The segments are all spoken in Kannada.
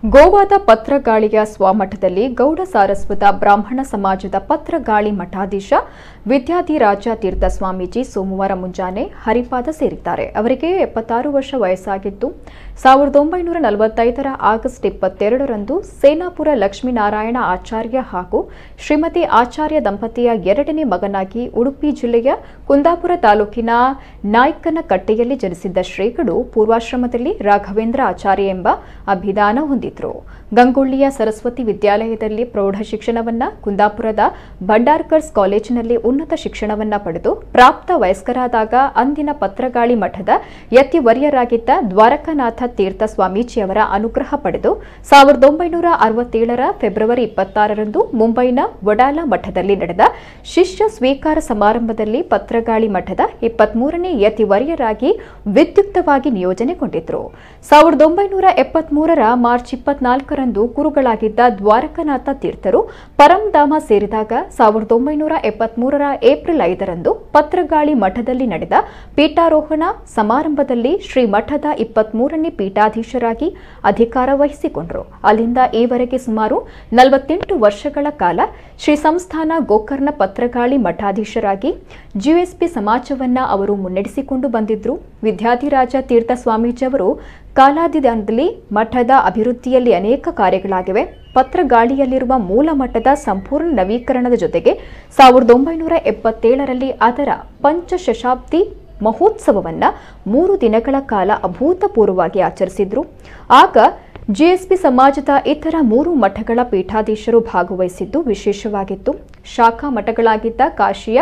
ಗೋವಾದ ಪತ್ರಗಾಳಿಯ ಸ್ವಮಠದಲ್ಲಿ ಗೌಡ ಸಾರಸ್ವತ ಬ್ರಾಹ್ಮಣ ಸಮಾಜದ ಪತ್ರಗಾಳಿ ಮಠಾಧೀಶ ವಿದ್ಯಾಧಿರಾಜ ತೀರ್ಥ ಸ್ವಾಮೀಜಿ ಸೋಮವಾರ ಮುಂಜಾನೆ ಹರಿಪಾದ ಸೇರಿದ್ದಾರೆ ಅವರಿಗೆ ಎಪ್ಪತ್ತಾರು ವರ್ಷ ವಯಸ್ಸಾಗಿದ್ದು ಸಾವಿರದ ಒಂಬೈನೂರ ನಲವತ್ತೈದರ ಆಗಸ್ಟ್ ಇಪ್ಪತ್ತೆರಡರಂದು ಸೇನಾಪುರ ಲಕ್ಷ್ಮೀನಾರಾಯಣ ಆಚಾರ್ಯ ಹಾಗೂ ಶ್ರೀಮತಿ ಆಚಾರ್ಯ ದಂಪತಿಯ ಎರಡನೇ ಮಗನಾಗಿ ಉಡುಪಿ ಜಿಲ್ಲೆಯ ಕುಂದಾಪುರ ತಾಲೂಕಿನ ನಾಯ್ಕನಕಟ್ಟೆಯಲ್ಲಿ ಜನಿಸಿದ್ದ ಶ್ರೀಗಳು ಪೂರ್ವಾಶ್ರಮದಲ್ಲಿ ರಾಘವೇಂದ್ರ ಆಚಾರ್ಯ ಎಂಬ ಅಭಿದಾನ ಹೊಂದಿದ್ರು ಗಂಗೊಳ್ಳಿಯ ಸರಸ್ವತಿ ವಿದ್ಯಾಲಯದಲ್ಲಿ ಪ್ರೌಢ ಶಿಕ್ಷಣವನ್ನ ಕುಂದಾಪುರದ ಭಂಡಾರ್ಕರ್ಸ್ ಕಾಲೇಜಿನಲ್ಲಿ ಉನ್ನತ ಶಿಕ್ಷಣವನ್ನ ಪಡೆದು ಪ್ರಾಪ್ತ ವಯಸ್ಕರಾದಾಗ ಅಂದಿನ ಪತ್ರಗಾಳಿ ಮಠದ ಯತಿವರ್ಯರಾಗಿದ್ದ ದ್ವಾರಕಾನಾಥ ತೀರ್ಥ ಸ್ವಾಮೀಜಿಯವರ ಅನುಗ್ರಹ ಪಡೆದು ಸಾವಿರದ ಒಂಬೈನೂರ ಅರವತ್ತೇಳರ ಫೆಬ್ರವರಿ ಇಪ್ಪತ್ತಾರರಂದು ಮುಂಬೈನ ವಡಾಲ ಮಠದಲ್ಲಿ ನಡೆದ ಶಿಷ್ಯ ಸ್ವೀಕಾರ ಸಮಾರಂಭದಲ್ಲಿ ಪತ್ರಗಾಳಿ ಮಠದ ಇಪ್ಪತ್ಮೂರನೇ ಯತಿವರ್ಯರಾಗಿ ವಿದ್ಯುಕ್ತವಾಗಿ ನಿಯೋಜನೆಗೊಂಡಿದ್ರು ಸಾವಿರದ ಒಂಬೈನೂರ ಎಪ್ಪತ್ಮೂರರ ಮಾರ್ಚ್ ಇಪ್ಪತ್ನಾಲ್ಕರಂದು ಗುರುಗಳಾಗಿದ್ದ ದ್ವಾರಕನಾಥ ತೀರ್ಥರು ಪರಂಧಾಮ ಸೇರಿದಾಗ ಸಾವಿರದ ಒಂಬೈನೂರ ಎಪ್ಪತ್ಮೂರರ ಏಪ್ರಿಲ್ ಐದರಂದು ಪತ್ರಗಾಳಿ ಮಠದಲ್ಲಿ ನಡೆದ ಪೀಠಾರೋಹಣ ಸಮಾರಂಭದಲ್ಲಿ ಶ್ರೀ ಮಠದ ಇಪ್ಪತ್ಮೂರನೇ ಪೀಠಾಧೀಶರಾಗಿ ಅಧಿಕಾರ ವಹಿಸಿಕೊಂಡರು ಅಲ್ಲಿಂದ ಈವರೆಗೆ ಸುಮಾರು ನಲವತ್ತೆಂಟು ವರ್ಷಗಳ ಕಾಲ ಶ್ರೀ ಸಂಸ್ಥಾನ ಗೋಕರ್ಣ ಪತ್ರಗಾಳಿ ಮಠಾಧೀಶರಾಗಿ ಜಿಎಸ್ಪಿ ಸಮಾಜವನ್ನ ಅವರು ಮುನ್ನಡೆಸಿಕೊಂಡು ಬಂದಿದ್ರು ವಿದ್ಯಾಧಿರಾಜ ತೀರ್ಥ ಸ್ವಾಮೀಜಿಯವರು ಕಾಲಾದಿದಾನದಲ್ಲಿ ಮಠದ ಅಭಿವೃದ್ಧಿಯಲ್ಲಿ ಅನೇಕ ಕಾರ್ಯಗಳಾಗಿವೆ ಪತ್ರಗಾಳಿಯಲ್ಲಿರುವ ಮೂಲ ಮಠದ ಸಂಪೂರ್ಣ ನವೀಕರಣದ ಜೊತೆಗೆ ಸಾವಿರದ ಒಂಬೈನೂರ ಎಪ್ಪತ್ತೇಳರಲ್ಲಿ ಅದರ ಪಂಚಶತಾಬ್ದಿ ಮಹೋತ್ಸವವನ್ನ ಮೂರು ದಿನಗಳ ಕಾಲ ಅಭೂತಪೂರ್ವವಾಗಿ ಆಚರಿಸಿದ್ರು ಆಗ ಜಿಎಸ್ಪಿ ಸಮಾಜದ ಇತರ ಮೂರು ಮಠಗಳ ಪೀಠಾಧೀಶರು ಭಾಗವಹಿಸಿದ್ದು ವಿಶೇಷವಾಗಿತ್ತು ಶಾಖಾ ಮಠಗಳಾಗಿದ್ದ ಕಾಶಿಯ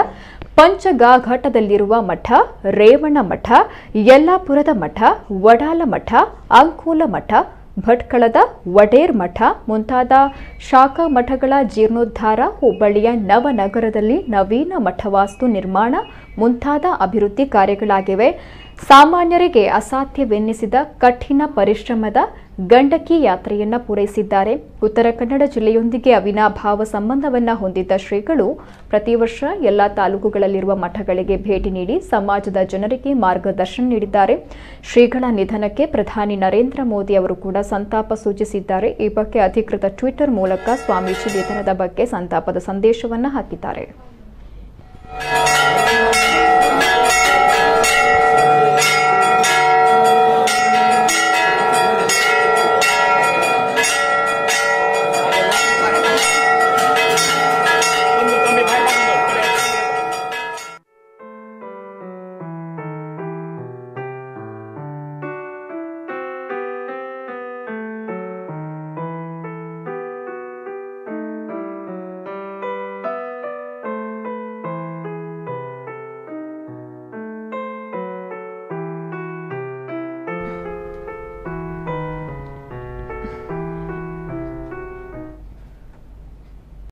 ಪಂಚಗಾಘಾಟದಲ್ಲಿರುವ ಮಠ ರೇವಣ ಮಠ ಯಲ್ಲಾಪುರದ ಮಠ ವಡಾಲ ಮಠ ಅಂಕೋಲ ಮಠ ಭಟ್ಕಳದ ವಡೇರ್ ಮಠ ಮುಂತಾದ ಶಾಖಾ ಮಠಗಳ ಜೀರ್ಣೋದ್ಧಾರ ಹುಬ್ಬಳ್ಳಿಯ ನವನಗರದಲ್ಲಿ ನವೀನ ಮಠವಾಸ್ತು ನಿರ್ಮಾಣ ಮುಂತಾದ ಅಭಿವೃದ್ಧಿ ಕಾರ್ಯಗಳಾಗಿವೆ ಸಾಮಾನ್ಯರಿಗೆ ಅಸಾಧ್ಯವೆನ್ನಿಸಿದ ಕಠಿಣ ಪರಿಶ್ರಮದ ಗಂಡಕಿ ಯಾತ್ರೆಯನ್ನ ಪೂರೈಸಿದ್ದಾರೆ ಉತ್ತರ ಕನ್ನಡ ಜಿಲ್ಲೆಯೊಂದಿಗೆ ಅವಿನಾಭಾವ ಸಂಬಂಧವನ್ನ ಹೊಂದಿದ್ದ ಶ್ರೀಗಳು ಪ್ರತಿ ವರ್ಷ ಎಲ್ಲ ತಾಲೂಕುಗಳಲ್ಲಿರುವ ಮಠಗಳಿಗೆ ಭೇಟಿ ನೀಡಿ ಸಮಾಜದ ಜನರಿಗೆ ಮಾರ್ಗದರ್ಶನ ನೀಡಿದ್ದಾರೆ ಶ್ರೀಗಳ ನಿಧನಕ್ಕೆ ಪ್ರಧಾನಿ ನರೇಂದ್ರ ಮೋದಿ ಅವರು ಕೂಡ ಸಂತಾಪ ಸೂಚಿಸಿದ್ದಾರೆ ಈ ಬಗ್ಗೆ ಅಧಿಕೃತ ಟ್ವಿಟರ್ ಮೂಲಕ ಸ್ವಾಮೀಜಿ ನಿಧನದ ಬಗ್ಗೆ ಸಂತಾಪದ ಸಂದೇಶವನ್ನ ಹಾಕಿದ್ದಾರೆ